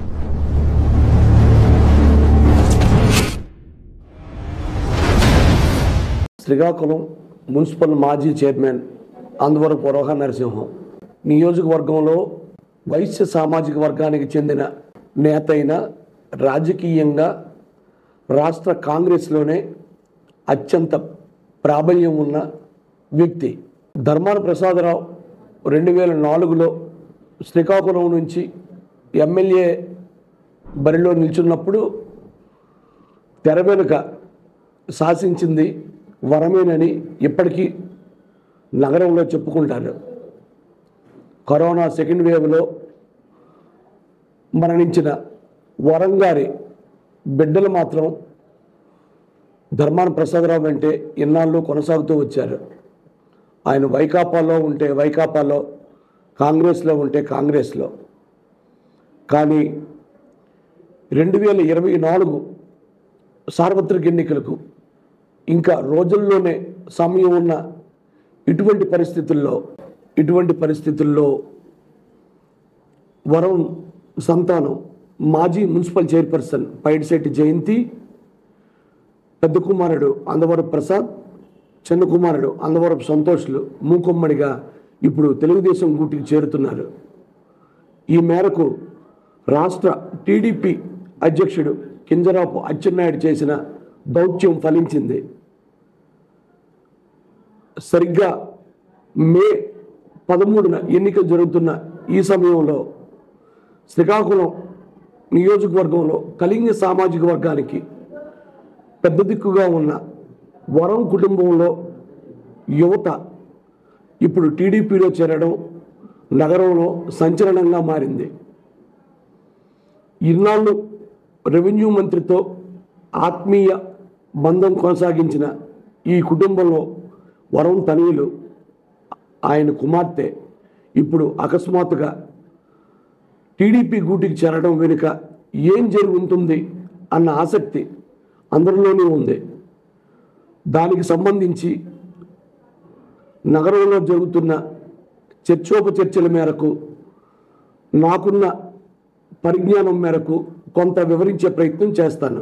Srikakulam municipal మాజీ chairman అందువరకు పురోహ నరసింహం నియోజకవర్గంలో వైశ్య సామాజిక వర్గానికి చెందిన నేత అయిన రాజకీయంగా రాష్ట్ర కాంగ్రెస్లోనే అత్యంత ప్రాబల్యం ఉన్న వ్యక్తి ధర్మాన ప్రసాదరావు రెండు వేల నాలుగులో శ్రీకాకుళం నుంచి ఎమ్మెల్యే బరిలో నిల్చున్నప్పుడు తెర వెనుక శాసించింది వరమేనని ఇప్పటికీ నగరంలో చెప్పుకుంటారు కరోనా సెకండ్ వేవ్లో మరణించిన వరంగారి బిడ్డలు మాత్రం ధర్మాన ప్రసాదరావు అంటే ఇన్నాళ్ళు కొనసాగుతూ వచ్చారు ఆయన వైకాపాలో ఉంటే వైకాపాలో కాంగ్రెస్లో ఉంటే కాంగ్రెస్లో కానీ రెండు వేల ఇరవై నాలుగు సార్వత్రిక ఎన్నికలకు ఇంకా రోజుల్లోనే సమయం ఉన్న ఇటువంటి పరిస్థితుల్లో ఇటువంటి పరిస్థితుల్లో వరం సంతానం మాజీ మున్సిపల్ చైర్పర్సన్ పైడిశెట్టి జయంతి పెద్ద కుమారుడు అందవరపు ప్రసాద్ చిన్న కుమారుడు అందవరపు సంతోష్లు మూకొమ్మడిగా ఇప్పుడు తెలుగుదేశం గూటికి చేరుతున్నారు ఈ మేరకు రాష్ట్ర టీడీపీ అధ్యక్షుడు కింజరాపు అచ్చెన్నాయుడు చేసిన దౌత్యం ఫలించింది సరిగ్గా మే పదమూడున ఎన్నికలు జరుగుతున్న ఈ సమయంలో శ్రీకాకుళం నియోజకవర్గంలో కళింగ సామాజిక వర్గానికి పెద్ద దిక్కుగా ఉన్న వరం కుటుంబంలో యువత ఇప్పుడు టీడీపీలో చేరడం నగరంలో సంచలనంగా మారింది ఇన్నాళ్ళు రెవెన్యూ మంత్రితో ఆత్మీయ బంధం కొనసాగించిన ఈ కుటుంబంలో వరం తనయులు ఆయన కుమార్తె ఇప్పుడు అకస్మాత్తుగా టీడీపీ గూటికి చేరడం వెనుక ఏం జరిగి ఉంటుంది అన్న ఆసక్తి అందరిలోనే ఉంది దానికి సంబంధించి నగరంలో జరుగుతున్న చర్చోపచర్చల మేరకు నాకున్న పరిజ్ఞానం మేరకు కొంత వివరించే ప్రయత్నం చేస్తాను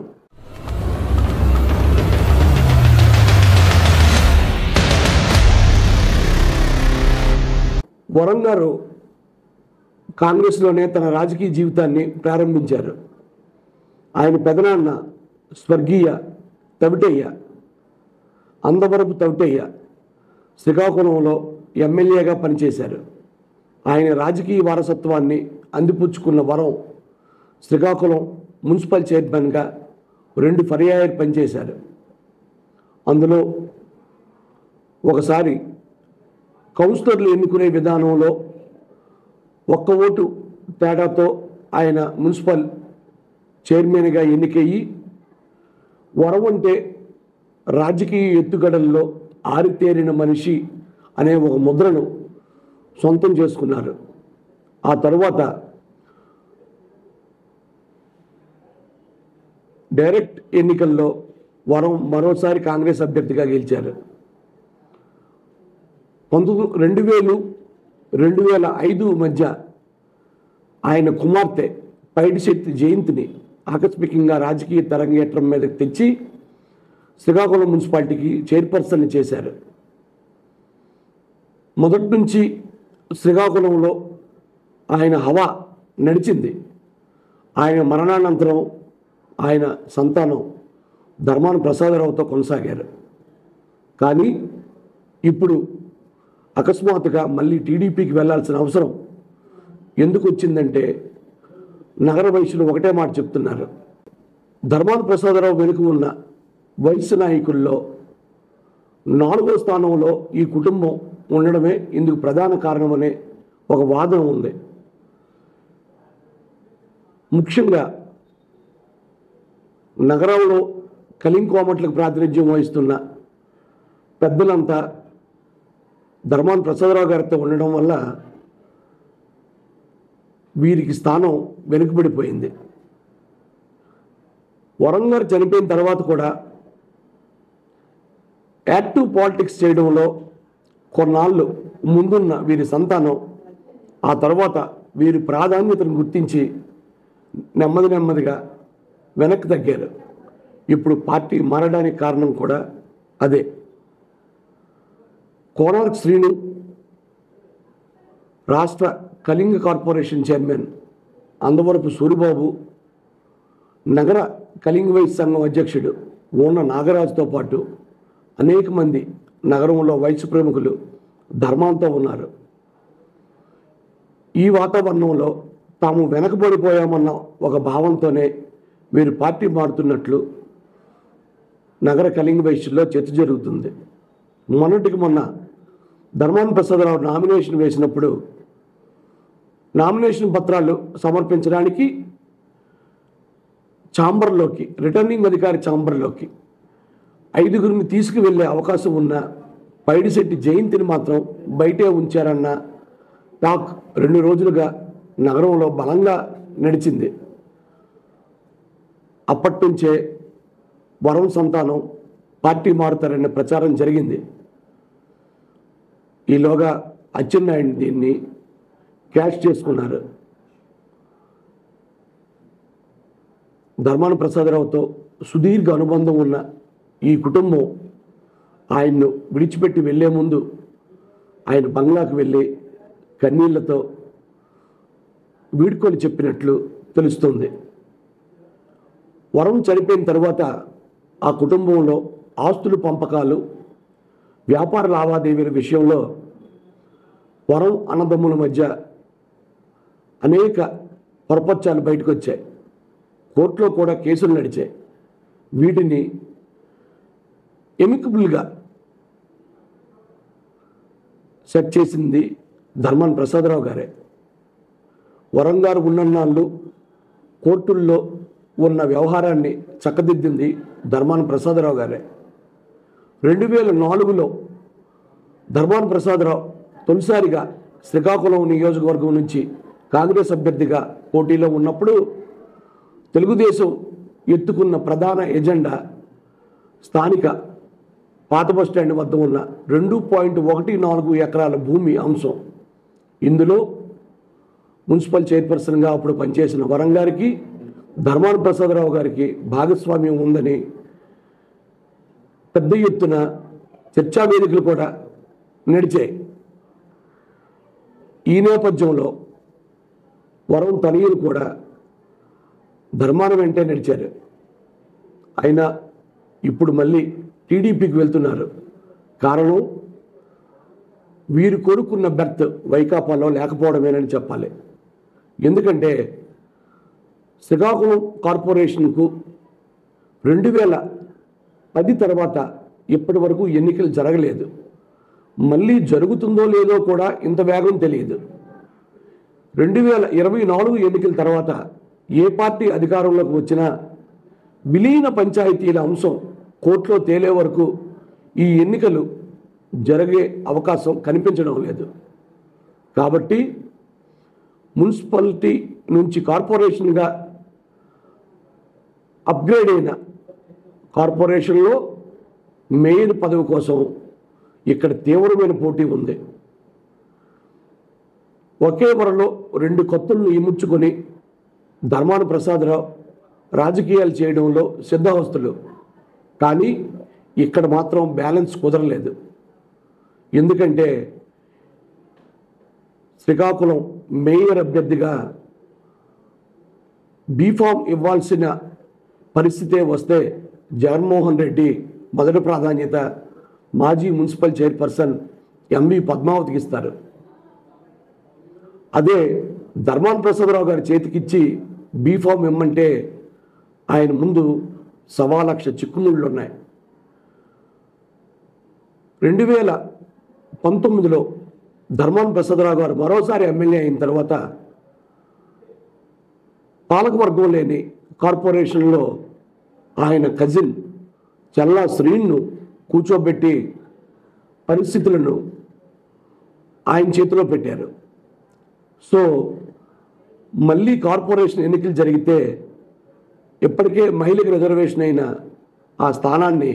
వరం గారు కాంగ్రెస్లోనే తన రాజకీయ జీవితాన్ని ప్రారంభించారు ఆయన పెదనాన్న స్వర్గీయ తవిటయ్య అందవరపు తవిటయ్య శ్రీకాకుళంలో ఎమ్మెల్యేగా పనిచేశారు ఆయన రాజకీయ వారసత్వాన్ని అందిపుచ్చుకున్న వరం శ్రీకాకుళం మున్సిపల్ చైర్మన్గా రెండు పర్యాయాలు పనిచేశారు అందులో ఒకసారి కౌన్సిలర్లు ఎన్నుకునే విధానంలో ఒక్క ఓటు తేడాతో ఆయన మున్సిపల్ చైర్మన్గా ఎన్నికయ్యి వరం అంటే రాజకీయ ఎత్తుగడల్లో ఆరితేరిన మనిషి అనే ఒక ముద్రను సొంతం చేసుకున్నారు ఆ తరువాత డైరెక్ట్ ఎన్నికల్లో వరం మరోసారి కాంగ్రెస్ అభ్యర్థిగా గెలిచారు పంతొమ్మిది రెండు వేలు రెండు వేల ఐదు మధ్య ఆయన కుమార్తె పైడిశెట్టి జయంతిని ఆకస్మికంగా రాజకీయ తరంగేట్రం మీదకి తెచ్చి శ్రీకాకుళం మున్సిపాలిటీకి చైర్పర్సన్ చేశారు మొదటి నుంచి శ్రీకాకుళంలో ఆయన హవా నడిచింది ఆయన మరణానంతరం ఆయన సంతానం ధర్మాన ప్రసాదరావుతో కొనసాగారు కానీ ఇప్పుడు అకస్మాత్తుగా మళ్ళీ టీడీపీకి వెళ్ళాల్సిన అవసరం ఎందుకు వచ్చిందంటే నగర వయసులో ఒకటే మాట చెప్తున్నారు ధర్మాన ప్రసాదరావు వెనుక ఉన్న వయసు నాయకుల్లో నాలుగో స్థానంలో ఈ కుటుంబం ఉండడమే ఇందుకు ప్రధాన కారణమనే ఒక వాదన ఉంది ముఖ్యంగా నగరంలో కలింకోమట్లకు ప్రాతినిధ్యం వహిస్తున్న పెద్దలంతా ధర్మాన్ ప్రసాదరావు గారితో ఉండడం వల్ల వీరికి స్థానం వెనుకబడిపోయింది వరం గారు చనిపోయిన తర్వాత కూడా యాక్టివ్ పాలిటిక్స్ చేయడంలో కొన్నాళ్ళు ముందున్న వీరి సంతానం ఆ తర్వాత వీరి ప్రాధాన్యతను గుర్తించి నెమ్మది నెమ్మదిగా వెనక్కి తగ్గారు ఇప్పుడు పార్టీ మారడానికి కారణం కూడా అదే కోనార్క్ శ్రీను రాష్ట్ర కళింగ కార్పొరేషన్ చైర్మన్ అందవరపు సూరిబాబు నగర కళింగ వైస్ సంఘం అధ్యక్షుడు ఓన నాగరాజుతో పాటు అనేక మంది నగరంలో వయసు ప్రముఖులు ధర్మాంతో ఉన్నారు ఈ వాతావరణంలో తాము వెనకబడిపోయామన్న ఒక భావంతోనే వీరు పార్టీ మారుతున్నట్లు నగర కళింగ వైశ్యుల్లో చర్చ జరుగుతుంది మొన్నటికి మొన్న ధర్మాన ప్రసాదరావు నామినేషన్ వేసినప్పుడు నామినేషన్ పత్రాలు సమర్పించడానికి ఛాంబర్లోకి రిటర్నింగ్ అధికారి ఛాంబర్లోకి ఐదుగురిని తీసుకువెళ్ళే అవకాశం ఉన్న పైడిశెట్టి జయంతిని మాత్రం బయటే ఉంచారన్న టాక్ రెండు రోజులుగా నగరంలో బలంగా నడిచింది అప్పటి నుంచే వరం సంతానం పార్టీ మారుతారనే ప్రచారం జరిగింది ఈలోగా అచ్చెన్నాయుడు దీన్ని క్యాష్ చేసుకున్నారు ధర్మాన ప్రసాదరావుతో సుదీర్ఘ అనుబంధం ఉన్న ఈ కుటుంబం ఆయన్ను విడిచిపెట్టి వెళ్ళే ముందు ఆయన బంగ్లాకు వెళ్ళి కన్నీళ్లతో వీడ్కొని చెప్పినట్లు తెలుస్తుంది వరం చనిపోయిన తర్వాత ఆ కుటుంబంలో ఆస్తులు పంపకాలు వ్యాపార లావాదేవీల విషయంలో వరం అన్నదమ్ముల మధ్య అనేక పొరపచ్చాలు బయటకు వచ్చాయి కోర్టులో కూడా కేసులు నడిచాయి వీటిని ఎమికబుల్గా సెట్ చేసింది ధర్మాన్ ప్రసాదరావు గారే వరంగారు ఉన్నన్నాళ్ళు కోర్టుల్లో ఉన్న వ్యవహారాన్ని చక్కదిద్దింది ధర్మాన ప్రసాదరావు గారే రెండు వేల నాలుగులో ధర్మాన ప్రసాదరావు తొలిసారిగా శ్రీకాకుళం నియోజకవర్గం నుంచి కాంగ్రెస్ అభ్యర్థిగా పోటీలో ఉన్నప్పుడు తెలుగుదేశం ఎత్తుకున్న ప్రధాన ఎజెండా స్థానిక పాత బస్ స్టాండ్ వద్ద ఉన్న రెండు పాయింట్ ఒకటి నాలుగు ఎకరాల భూమి అంశం ఇందులో మున్సిపల్ చైర్పర్సన్గా అప్పుడు పనిచేసిన వరం గారికి ధర్మాన ప్రసాదరావు గారికి భాగస్వామ్యం ఉందని పెద్ద ఎత్తున చర్చా వేదికలు కూడా నడిచాయి ఈ నేపథ్యంలో వరం తనయులు కూడా ధర్మాన వెంటే నడిచారు అయినా ఇప్పుడు మళ్ళీ టీడీపీకి వెళ్తున్నారు కారణం వీరు కోరుకున్న బెర్త్ వైకాపాలో లేకపోవడమేనని చెప్పాలి ఎందుకంటే శ్రీకాకుళం కార్పొరేషన్కు రెండు వేల పది తర్వాత ఇప్పటి వరకు ఎన్నికలు జరగలేదు మళ్ళీ జరుగుతుందో లేదో కూడా ఇంత వేగం తెలియదు రెండు వేల ఇరవై నాలుగు ఎన్నికల తర్వాత ఏ పార్టీ అధికారంలోకి వచ్చినా విలీన పంచాయతీల అంశం కోర్టులో తేలే వరకు ఈ ఎన్నికలు జరిగే అవకాశం కనిపించడం లేదు కాబట్టి మున్సిపాలిటీ నుంచి కార్పొరేషన్గా అప్గ్రేడ్ అయిన కార్పొరేషన్లో మేయర్ పదవి కోసం ఇక్కడ తీవ్రమైన పోటీ ఉంది ఒకే వరలో రెండు కొత్తలను ఇముడ్చుకొని ధర్మాన ప్రసాదరావు రాజకీయాలు చేయడంలో సిద్ధహస్తులు కానీ ఇక్కడ మాత్రం బ్యాలెన్స్ కుదరలేదు ఎందుకంటే శ్రీకాకుళం మేయర్ అభ్యర్థిగా బీఫామ్ ఇవ్వాల్సిన పరిస్థితే వస్తే జగన్మోహన్ రెడ్డి మొదటి ప్రాధాన్యత మాజీ మున్సిపల్ చైర్పర్సన్ ఎంవి పద్మావతికి ఇస్తారు అదే ధర్మాన్ ప్రసాదరావు గారి చేతికిచ్చి బీఫామ్ ఇమ్మంటే ఆయన ముందు సవా లక్ష చిక్కుముళ్ళు ఉన్నాయి రెండు వేల పంతొమ్మిదిలో ధర్మాన్ ప్రసాదరావు గారు మరోసారి ఎమ్మెల్యే అయిన తర్వాత పాలకవర్గం లేని కార్పొరేషన్లో ఆయన కజిన్ చల్లా శ్రీను కూర్చోబెట్టి పరిస్థితులను ఆయన చేతిలో పెట్టారు సో మళ్ళీ కార్పొరేషన్ ఎన్నికలు జరిగితే ఇప్పటికే మహిళకి రిజర్వేషన్ అయిన ఆ స్థానాన్ని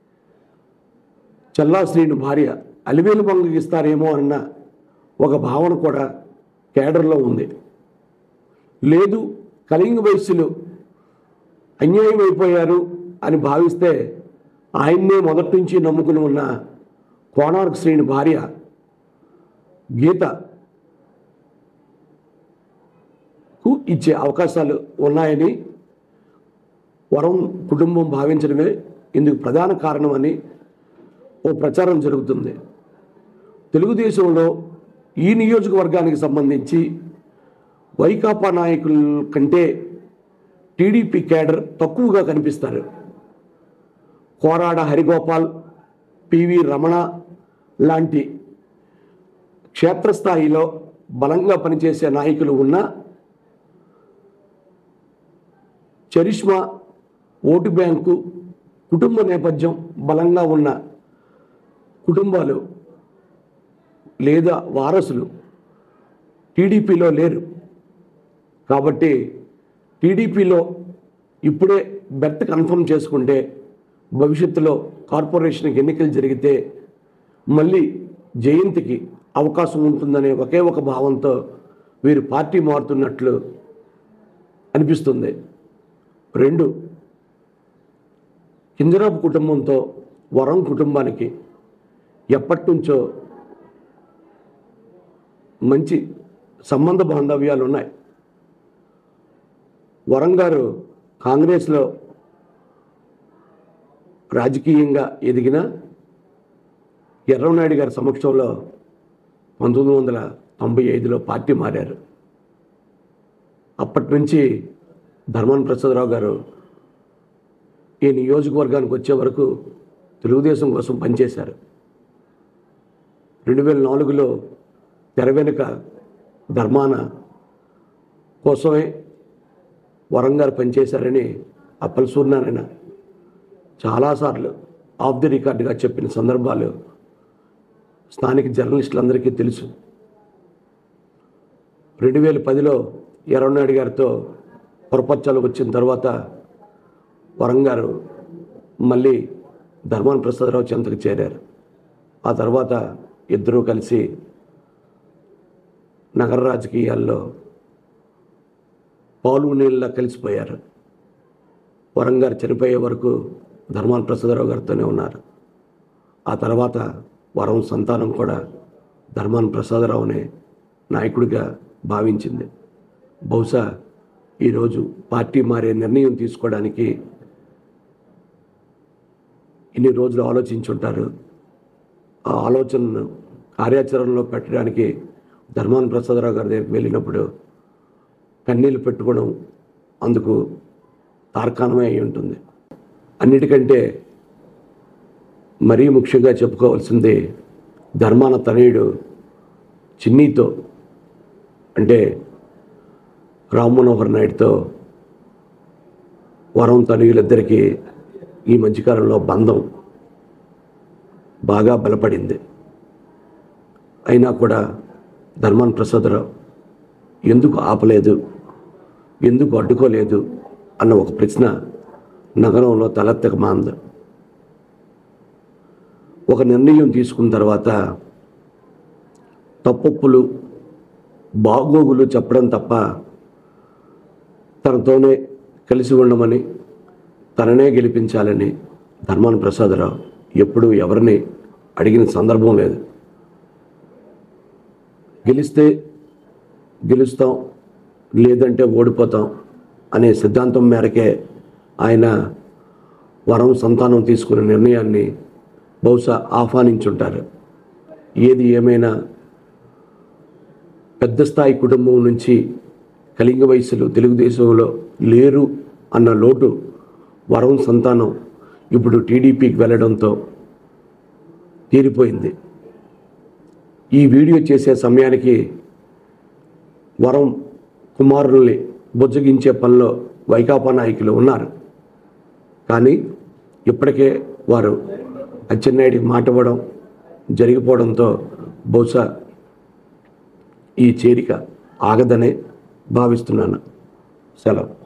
చల్లా శ్రీను భార్య అలివేలు మంగకి ఇస్తారేమో అన్న ఒక భావన కూడా కేడర్లో ఉంది లేదు కలింగ వయస్సులు అన్యాయం అయిపోయారు అని భావిస్తే ఆయన్నే మొదటి నుంచి నమ్ముకుని ఉన్న కోణార్క్ శ్రేణి భార్య గీత కు ఇచ్చే అవకాశాలు ఉన్నాయని వరం కుటుంబం భావించడమే ఇందుకు ప్రధాన కారణమని ఓ ప్రచారం జరుగుతుంది తెలుగుదేశంలో ఈ నియోజకవర్గానికి సంబంధించి వైకాపా నాయకుల కంటే టీడీపీ కేడర్ తక్కువగా కనిపిస్తారు కోరాడ హరిగోపాల్ పివి రమణ లాంటి క్షేత్రస్థాయిలో బలంగా పనిచేసే నాయకులు ఉన్న చరిష్మా ఓటు బ్యాంకు కుటుంబ నేపథ్యం బలంగా ఉన్న కుటుంబాలు లేదా వారసులు టీడీపీలో లేరు కాబట్టి టీడీపీలో ఇప్పుడే బెర్త్ కన్ఫర్మ్ చేసుకుంటే భవిష్యత్తులో కార్పొరేషన్కి ఎన్నికలు జరిగితే మళ్ళీ జయంతికి అవకాశం ఉంటుందనే ఒకే ఒక భావంతో వీరు పార్టీ మారుతున్నట్లు అనిపిస్తుంది రెండు కింజరాపు కుటుంబంతో వరం కుటుంబానికి ఎప్పటి నుంచో మంచి సంబంధ బాంధవ్యాలు ఉన్నాయి వరం గారు కాంగ్రెస్లో రాజకీయంగా ఎదిగిన ఎర్రవనాయుడు గారి సమక్షంలో పంతొమ్మిది వందల తొంభై ఐదులో పార్టీ మారారు అప్పటి నుంచి ధర్మాన ప్రసాదరావు గారు ఈ నియోజకవర్గానికి వచ్చే వరకు తెలుగుదేశం కోసం పనిచేశారు రెండు వేల నాలుగులో తెర వెనుక ధర్మాన కోసమే వరం గారు పనిచేశారని అప్పల సూర్యనారాయణ చాలాసార్లు ఆఫ్ ది రికార్డుగా చెప్పిన సందర్భాలు స్థానిక జర్నలిస్టులందరికీ తెలుసు రెండు వేల పదిలో ఎర్రనాయుడు గారితో పొరపచ్చాలు వచ్చిన తర్వాత వరం గారు మళ్ళీ ధర్మాన ప్రసాదరావు చెంతకు చేరారు ఆ తర్వాత ఇద్దరూ కలిసి నగర రాజకీయాల్లో పాలు నీళ్ళ కలిసిపోయారు వరం గారు చనిపోయే వరకు ధర్మాన ప్రసాదరావు గారితోనే ఉన్నారు ఆ తర్వాత వరం సంతానం కూడా ధర్మాన ప్రసాదరావునే నాయకుడిగా భావించింది బహుశా ఈరోజు పార్టీ మారే నిర్ణయం తీసుకోవడానికి ఇన్ని రోజులు ఆలోచించుంటారు ఆ ఆలోచనను కార్యాచరణలో పెట్టడానికి ధర్మాన ప్రసాదరావు గారి దగ్గరికి వెళ్ళినప్పుడు కన్నీళ్ళు పెట్టుకోవడం అందుకు తార్కాణమే అయి ఉంటుంది అన్నిటికంటే మరీ ముఖ్యంగా చెప్పుకోవాల్సింది ధర్మాన తనయుడు చిన్నీతో అంటే రామ్ మనోహర్ నాయుడుతో వరం తనయులిద్దరికీ ఈ మధ్యకాలంలో బంధం బాగా బలపడింది అయినా కూడా ధర్మాన్ ప్రసాదరావు ఎందుకు ఆపలేదు ఎందుకు అడ్డుకోలేదు అన్న ఒక ప్రశ్న నగరంలో తలెత్తక మాంది ఒక నిర్ణయం తీసుకున్న తర్వాత తప్పొప్పులు బాగోగులు చెప్పడం తప్ప తనతోనే కలిసి ఉండమని తననే గెలిపించాలని ధర్మాన ప్రసాదరావు ఎప్పుడూ ఎవరిని అడిగిన సందర్భం లేదు గెలిస్తే గెలుస్తాం లేదంటే ఓడిపోతాం అనే సిద్ధాంతం మేరకే ఆయన వరం సంతానం తీసుకున్న నిర్ణయాన్ని బహుశా ఆహ్వానించుంటారు ఏది ఏమైనా పెద్ద స్థాయి కుటుంబం నుంచి కలింగ వయసులు తెలుగుదేశంలో లేరు అన్న లోటు వరం సంతానం ఇప్పుడు టీడీపీకి వెళ్ళడంతో తీరిపోయింది ఈ వీడియో చేసే సమయానికి వరం కుమారుల్ని బుజ్జగించే పనిలో వైకాపా నాయకులు ఉన్నారు కానీ ఇప్పటికే వారు అచ్చెన్నాయుడికి మాట ఇవ్వడం జరిగిపోవడంతో బహుశా ఈ చేరిక ఆగదనే భావిస్తున్నాను సెలవు